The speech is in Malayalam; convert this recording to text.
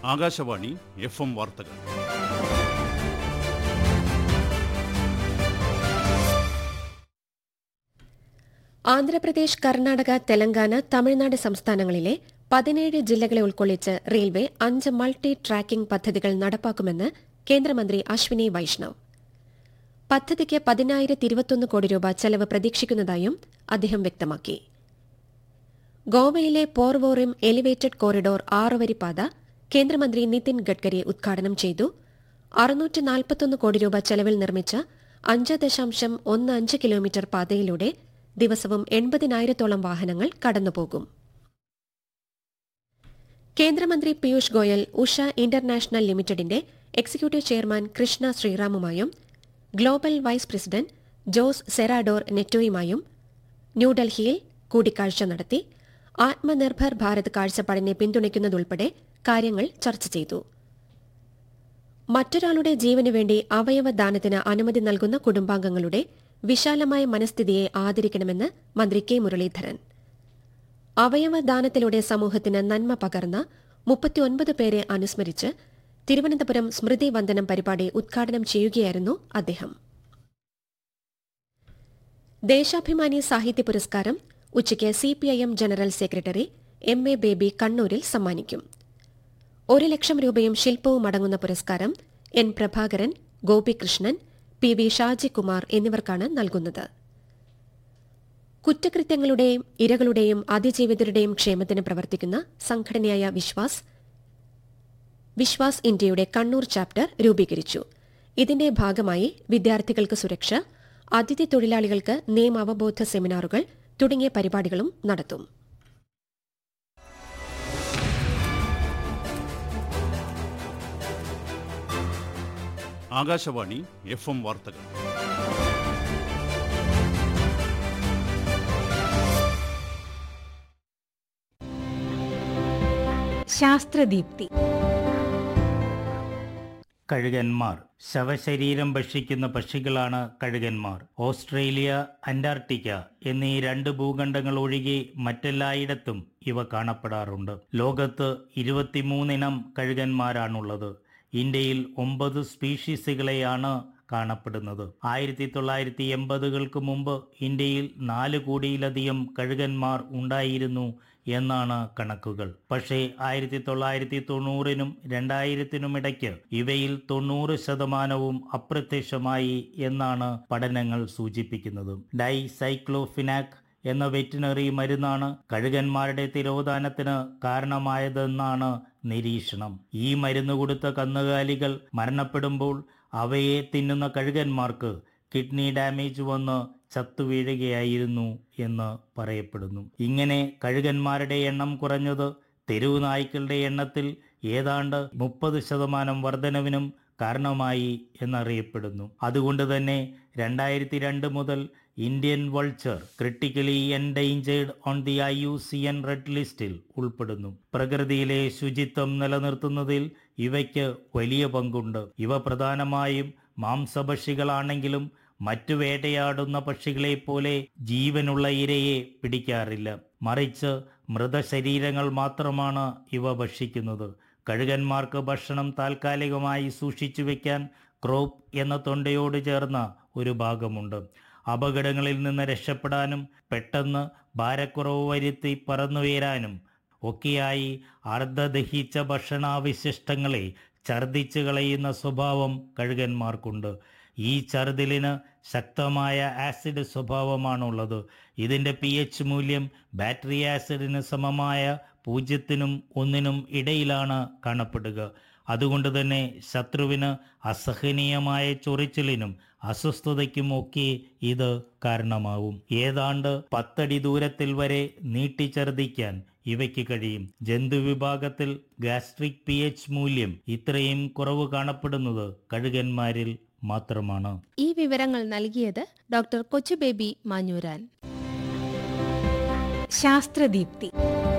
ആകാശവാണി എഫ് എം വാർത്തകൾ ആന്ധ്രാപ്രദേശ് കർണാടക തെലങ്കാന തമിഴ്നാട് സംസ്ഥാനങ്ങളിലെ പതിനേഴ് ജില്ലകളെ ഉൾക്കൊള്ളിച്ച് റെയിൽവേ അഞ്ച് മൾട്ടി ട്രാക്കിംഗ് പദ്ധതികൾ നടപ്പാക്കുമെന്ന് കേന്ദ്രമന്ത്രി അശ്വിനി വൈഷ്ണവ് പദ്ധതിക്ക് പതിനായിരത്തി ഇരുപത്തൊന്ന് കോടി രൂപ ചെലവ് പ്രതീക്ഷിക്കുന്നതായും അദ്ദേഹം വ്യക്തമാക്കി ഗോവയിലെ പോർവോറിം എലിവേറ്റഡ് കോറിഡോർ ആറുവരി പാത കേന്ദ്രമന്ത്രി നിതിൻ ഗഡ്കരി ഉദ്ഘാടനം ചെയ്തു അറുന്നൂറ്റി നാൽപ്പത്തൊന്ന് കോടി രൂപ ചെലവിൽ നിർമ്മിച്ച അഞ്ച് ദശാംശം ഒന്ന് അഞ്ച് കിലോമീറ്റർ പാതയിലൂടെ ദിവസവും എൺപതിനായിരത്തോളം വാഹനങ്ങൾ കടന്നുപോകും കേന്ദ്രമന്ത്രി പീയൂഷ് ഗോയൽ ഉഷ ഇന്റർനാഷണൽ ലിമിറ്റഡിന്റെ എക്സിക്യൂട്ടീവ് ചെയർമാൻ കൃഷ്ണ ശ്രീറാമുമായും global vice president Jose Serrador നെറ്റോയുമായും ന്യൂഡൽഹിയിൽ കൂടിക്കാഴ്ച നടത്തി ആത്മനിർഭർ ഭാരത് കാഴ്ചപ്പാടിനെ പിന്തുണയ്ക്കുന്നതുൾപ്പെടെ കാര്യങ്ങൾ ചർച്ച ചെയ്തു മറ്റൊരാളുടെ ജീവനുവേണ്ടി അവയവദാനത്തിന് അനുമതി നൽകുന്ന കുടുംബാംഗങ്ങളുടെ വിശാലമായ മനസ്ഥിതിയെ ആദരിക്കണമെന്ന് മന്ത്രി കെ മുരളീധരൻ അവയവദാനത്തിലൂടെ സമൂഹത്തിന് നന്മ പകർന്ന മുപ്പത്തിയൊൻപത് പേരെ അനുസ്മരിച്ച് തിരുവനന്തപുരം സ്മൃതി വന്ദനം പരിപാടി ഉദ്ഘാടനം ചെയ്യുകയായിരുന്നു അദ്ദേഹം ദേശാഭിമാനി സാഹിത്യ പുരസ്കാരം ഉച്ചയ്ക്ക് CPIM general secretary M A Baby കണ്ണൂരിൽ സമ്മാനിക്കും ഒരു ലക്ഷം രൂപയും ശില്പവും അടങ്ങുന്ന പുരസ്കാരം N Prabhakaran Gopikrishnan P V Shajikumar എന്നിവർക്കാണ് നൽകുന്നത് കുറ്റകൃത്യങ്ങളുടെയും ഇരകളുടെയും അതിജീവിതരുടെയും ക്ഷേമത്തിന് പ്രവർത്തിക്കുന്ന സംഘടനയായ വിശ്വാസ് വിശ്വാസ് ഇന്ത്യയുടെ കണ്ണൂർ ചാപ്റ്റർ രൂപീകരിച്ചു ഇതിന്റെ ഭാഗമായി വിദ്യാർത്ഥികൾക്ക് സുരക്ഷ അതിഥി തൊഴിലാളികൾക്ക് നിയമാവബോധ സെമിനാറുകൾ തുടങ്ങിയ പരിപാടികളും നടത്തും ആകാശവാണി എഫ് എം വാർത്തകൾ ശാസ്ത്രദീപ്തി കഴുകന്മാർ ശവശരീരം ഭക്ഷിക്കുന്ന പക്ഷികളാണ് കഴുകന്മാർ ഓസ്ട്രേലിയ അന്റാർട്ടിക്ക എന്നീ രണ്ട് ഭൂഖണ്ഡങ്ങൾ ഒഴികെ മറ്റെല്ലായിടത്തും ഇവ കാണപ്പെടാറുണ്ട് ലോകത്ത് ഇരുപത്തിമൂന്നിനം കഴുകന്മാരാണുള്ളത് ഇന്ത്യയിൽ ഒമ്പത് സ്പീഷീസുകളെയാണ് കാണപ്പെടുന്നത് ആയിരത്തി തൊള്ളായിരത്തി എൺപതുകൾക്ക് മുമ്പ് ഇന്ത്യയിൽ നാല് കോടിയിലധികം കഴുകന്മാർ ഉണ്ടായിരുന്നു എന്നാണ് കണക്കുകൾ പക്ഷേ ആയിരത്തി തൊള്ളായിരത്തി തൊണ്ണൂറിനും രണ്ടായിരത്തിനും ഇടയ്ക്ക് ഇവയിൽ തൊണ്ണൂറ് ശതമാനവും അപ്രത്യക്ഷമായി എന്നാണ് പഠനങ്ങൾ സൂചിപ്പിക്കുന്നത് ഡൈ സൈക്ലോഫിനാക് എന്ന വെറ്റിനറി മരുന്നാണ് കഴുകന്മാരുടെ തിരോധാനത്തിന് കാരണമായതെന്നാണ് നിരീക്ഷണം ഈ മരുന്ന് കൊടുത്ത കന്നുകാലികൾ മരണപ്പെടുമ്പോൾ അവയെ തിന്നുന്ന കഴുകന്മാർക്ക് കിഡ്നി ഡാമേജ് വന്ന് ചത്തുവീഴുകയായിരുന്നു എന്ന് പറയപ്പെടുന്നു ഇങ്ങനെ കഴുകന്മാരുടെ എണ്ണം കുറഞ്ഞത് തെരുവ് നായ്ക്കളുടെ എണ്ണത്തിൽ ഏതാണ്ട് മുപ്പത് ശതമാനം വർധനവിനും കാരണമായി എന്നറിയപ്പെടുന്നു അതുകൊണ്ട് തന്നെ രണ്ടായിരത്തി രണ്ട് മുതൽ Indian vulture critically endangered on the I U C N red ലിസ്റ്റിൽ ഉൾപ്പെടുന്നു പ്രകൃതിയിലെ ശുചിത്വം നിലനിർത്തുന്നതിൽ ഇവയ്ക്ക് വലിയ പങ്കുണ്ട് ഇവ പ്രധാനമായും മാംസഭക്ഷികളാണെങ്കിലും മറ്റു വേട്ടയാടുന്ന പക്ഷികളെ പോലെ ജീവനുള്ള ഇരയെ പിടിക്കാറില്ല മറിച്ച് മൃതശരീരങ്ങൾ മാത്രമാണ് ഇവ ഭക്ഷിക്കുന്നത് കഴുകന്മാർക്ക് ഭക്ഷണം താൽക്കാലികമായി സൂക്ഷിച്ചു വെക്കാൻ ക്രോപ്പ് എന്ന തൊണ്ടയോട് ചേർന്ന ഒരു ഭാഗമുണ്ട് അപകടങ്ങളിൽ നിന്ന് രക്ഷപ്പെടാനും പെട്ടെന്ന് ഭാരക്കുറവ് വരുത്തി പറന്നുയരാനും ഒക്കെയായി അർദ്ധദഹിച്ച ഭക്ഷണാവശിഷ്ടങ്ങളെ ഛർദ്ദിച്ചു കളയുന്ന സ്വഭാവം കഴുകന്മാർക്കുണ്ട് ഈ ഛർദിലിന് ശക്തമായ ആസിഡ് സ്വഭാവമാണുള്ളത് ഇതിൻ്റെ പി എച്ച് മൂല്യം ബാറ്ററി ആസിഡിന് സമമായ പൂജ്യത്തിനും ഒന്നിനും ഇടയിലാണ് കാണപ്പെടുക അതുകൊണ്ട് തന്നെ ശത്രുവിന് അസഹനീയമായ ചൊറിച്ചിലിനും അസ്വസ്ഥതയ്ക്കും ഒക്കെ ഇത് കാരണമാവും ഏതാണ്ട് പത്തടി ദൂരത്തിൽ വരെ നീട്ടിച്ചർദിക്കാൻ ഇവയ്ക്ക് കഴിയും ജന്തുവിഭാഗത്തിൽ ഗാസ്ട്രിക് പി എച്ച് മൂല്യം ഇത്രയും കുറവ് കാണപ്പെടുന്നത് കഴുകന്മാരിൽ മാത്രമാണ് ഈ വിവരങ്ങൾ നൽകിയത് ഡോക്ടർ കൊച്ചുബേബി മാഞ്ഞൂരാൻ ശാസ്ത്രദീപ്തി